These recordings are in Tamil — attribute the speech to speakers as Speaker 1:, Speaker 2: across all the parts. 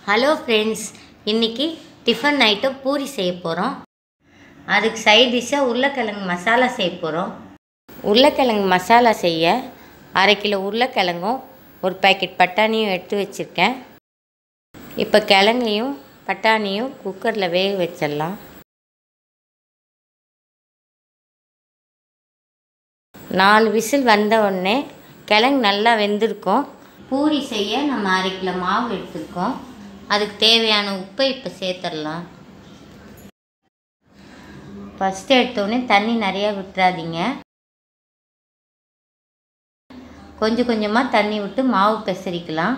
Speaker 1: ஹலோ ஃப்ரெண்ட்ஸ் இன்றைக்கி டிஃபன் ஐட்டம் பூரி செய்ய போகிறோம் அதுக்கு சைட் டிஷ்ஷாக உருளைக்கிழங்கு மசாலா செய்ய போகிறோம் உருளைக்கிழங்கு மசாலா செய்ய அரை கிலோ உருளைக்கிழங்கும் ஒரு பாக்கெட் பட்டாணியும் எடுத்து வச்சுருக்கேன் இப்போ கிழங்கையும் பட்டாணியும் குக்கரில் வேக வச்சிடலாம் நாலு விசில் வந்த உடனே கிழங்கு நல்லா வெந்திருக்கும் பூரி செய்ய நம்ம அரை கிலோ மாவு எடுத்துருக்கோம் அதுக்கு தேவையான உப்பை இப்போ சேர்த்துடலாம் ஃபஸ்ட்டு எடுத்தோடனே தண்ணி நிறையா விட்டுறாதீங்க கொஞ்சம் கொஞ்சமாக தண்ணி விட்டு மாவு பிசறிக்கலாம்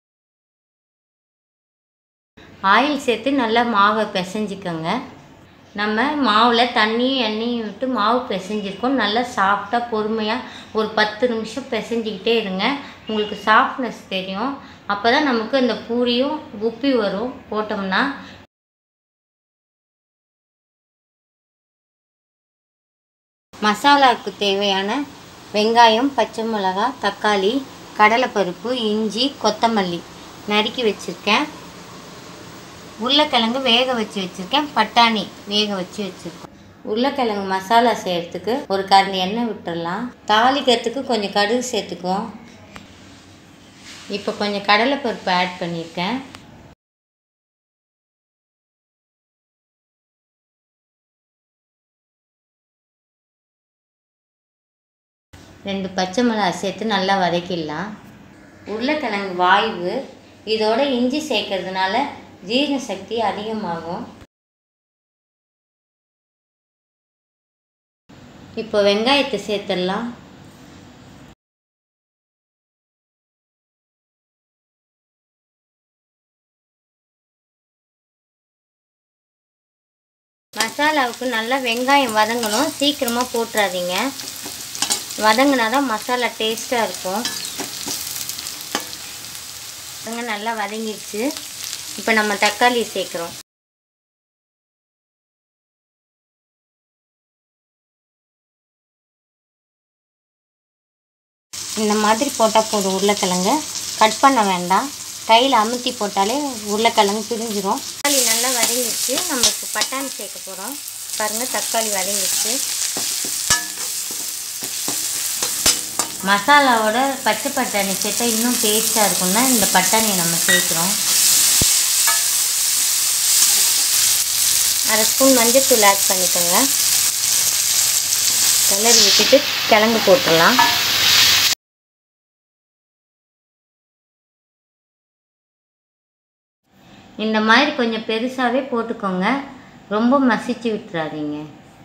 Speaker 1: ஆயில் சேர்த்து நல்லா மாவை பிசைஞ்சிக்கோங்க நம்ம மாவில் தண்ணியும் எண்ணெயும் விட்டு மாவு பிசைஞ்சிருக்கோம் நல்லா சாஃப்டாக பொறுமையாக ஒரு பத்து நிமிஷம் பிசைஞ்சிக்கிட்டே இருங்க உங்களுக்கு சாஃப்ட்னஸ் தெரியும் அப்போ தான் நமக்கு இந்த பூரியும் உப்பி வரும் போட்டோம்னா மசாலாவுக்கு தேவையான வெங்காயம் பச்சை மிளகாய் தக்காளி கடலைப்பருப்பு இஞ்சி கொத்தமல்லி நறுக்கி வச்சுருக்கேன் உருளைக்கிழங்கு வேக வச்சு வச்சுருக்கேன் பட்டாணி வேக வச்சு வச்சுருக்கேன் உருளைக்கிழங்கு மசாலா செய்கிறதுக்கு ஒரு கரண்டி எண்ணெய் விட்டுடலாம் தாளிக்கிறதுக்கு கொஞ்சம் கடுகு சேர்த்துக்குவோம் இப்போ கொஞ்சம் கடலைப்பருப்பு ஆட் பண்ணியிருக்கேன் ரெண்டு பச்சை மிளகாய் சேர்த்து நல்லா வதக்கிடலாம் உருளைக்கிழங்கு வாய்வு இதோட இஞ்சி சேர்க்கறதுனால ஜீரண சக்தி அதிகமாகும் இப்போ வெங்காயத்தை சேர்த்துடலாம் மசாலாவுக்கு நல்லா வெங்காயம் வதங்கணும் சீக்கிரமாக போட்டுறாதீங்க வதங்கினா தான் மசாலா டேஸ்ட்டாக இருக்கும் வெங்க நல்லா வதங்கிடுச்சு இப்போ நம்ம தக்காளி சேர்க்குறோம் இந்த மாதிரி போட்டால் போதும் உருளைக்கிழங்கு கட் பண்ண வேண்டாம் கையில் அமுத்தி போட்டாலே உருளைக்கிழங்கு பிரிஞ்சிரும் தக்காளி நல்லா வதங்கிடுச்சு நம்ம இப்போ பட்டாணி சேர்க்க போகிறோம் பாருங்கள் தக்காளி வதங்கிடுச்சு மசாலாவோட பச்சை பட்டாணி சேர்த்தா இன்னும் டேஸ்ட்டாக இருக்கும்னா இந்த பட்டாணியை நம்ம சேர்க்குறோம் அரை ஸ்பூன் மஞ்சத்தூள் ஆட் பண்ணிக்கோங்க கிளறி விட்டுட்டு கிழங்கு போட்டுடலாம் இந்த மாதிரி கொஞ்சம் பெருசாகவே போட்டுக்கோங்க ரொம்ப மசிச்சு விட்டுறாதீங்க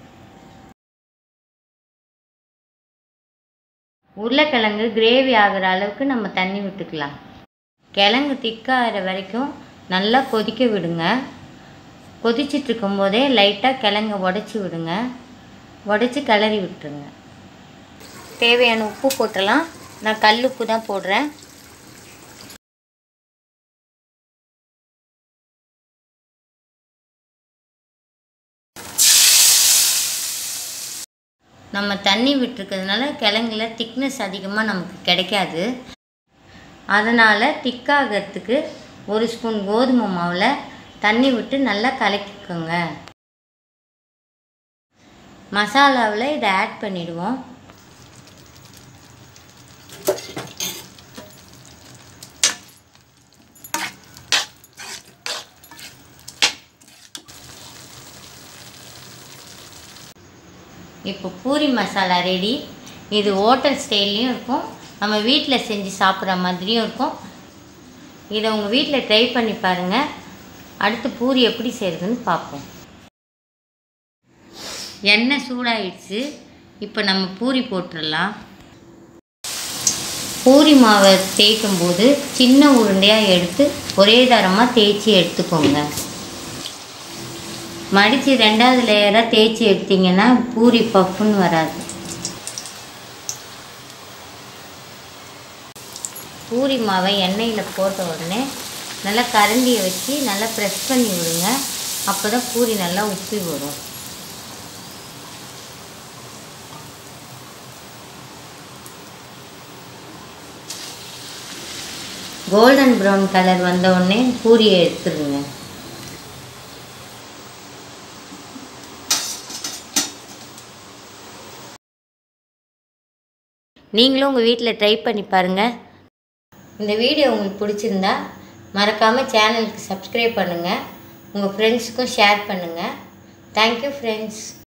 Speaker 1: உருளைக்கிழங்கு கிரேவி ஆகிற அளவுக்கு நம்ம தண்ணி விட்டுக்கலாம் கிழங்கு திக்காகிற வரைக்கும் நல்லா கொதிக்க விடுங்க கொதிச்சிட்டு இருக்கும்போதே லைட்டாக கிழங்க உடச்சி விடுங்க உடச்சி கிளறி விட்டுருங்க தேவையான உப்பு போட்டலாம் நான் கல் உப்பு தான் போடுறேன் நம்ம தண்ணி விட்டுருக்கிறதுனால கிழங்குல திக்னஸ் அதிகமாக நமக்கு கிடைக்காது அதனால் திக்காகிறதுக்கு ஒரு ஸ்பூன் கோதுமை மாவில் தண்ணி விட்டு நல்லா கலக்கிக்கோங்க மசாலாவில் இதை ஆட் பண்ணிடுவோம் இப்போ பூரி மசாலா ரெடி இது ஹோட்டல் ஸ்டைல்லையும் இருக்கும் நம்ம வீட்டில் செஞ்சு சாப்பிட்ற மாதிரியும் இருக்கும் இதை உங்கள் வீட்டில் ட்ரை பண்ணி பாருங்கள் அடுத்து பூரி எப்படி செய்கிறதுன்னு பார்ப்போம் எண்ணெய் சூடாயிடுச்சு இப்போ நம்ம பூரி போட்டுடலாம் பூரி மாவை தேய்க்கும் போது சின்ன உருண்டையாக எடுத்து ஒரே தரமாக தேய்ச்சி எடுத்துக்கோங்க மடித்து ரெண்டாவது லேயராக தேய்ச்சி எடுத்திங்கன்னா பூரி பஃப்னு வராது பூரி மாவை எண்ணெயில் போட்ட உடனே நல்லா கரண்டியை வச்சு நல்லா ப்ரெஸ் பண்ணி விடுங்க அப்போ தான் பூரி நல்லா உப்பி வரும் கோல்டன் ப்ரௌன் கலர் வந்த உடனே பூரியை எடுத்துருங்க நீங்களும் உங்கள் வீட்டில் ட்ரை பண்ணி பாருங்கள் இந்த வீடியோ உங்களுக்கு பிடிச்சிருந்தா மறக்காமல் சேனலுக்கு சப்ஸ்கிரைப் பண்ணுங்கள் உங்கள் ஃப்ரெண்ட்ஸுக்கும் ஷேர் பண்ணுங்கள் தேங்க்யூ ஃப்ரெண்ட்ஸ்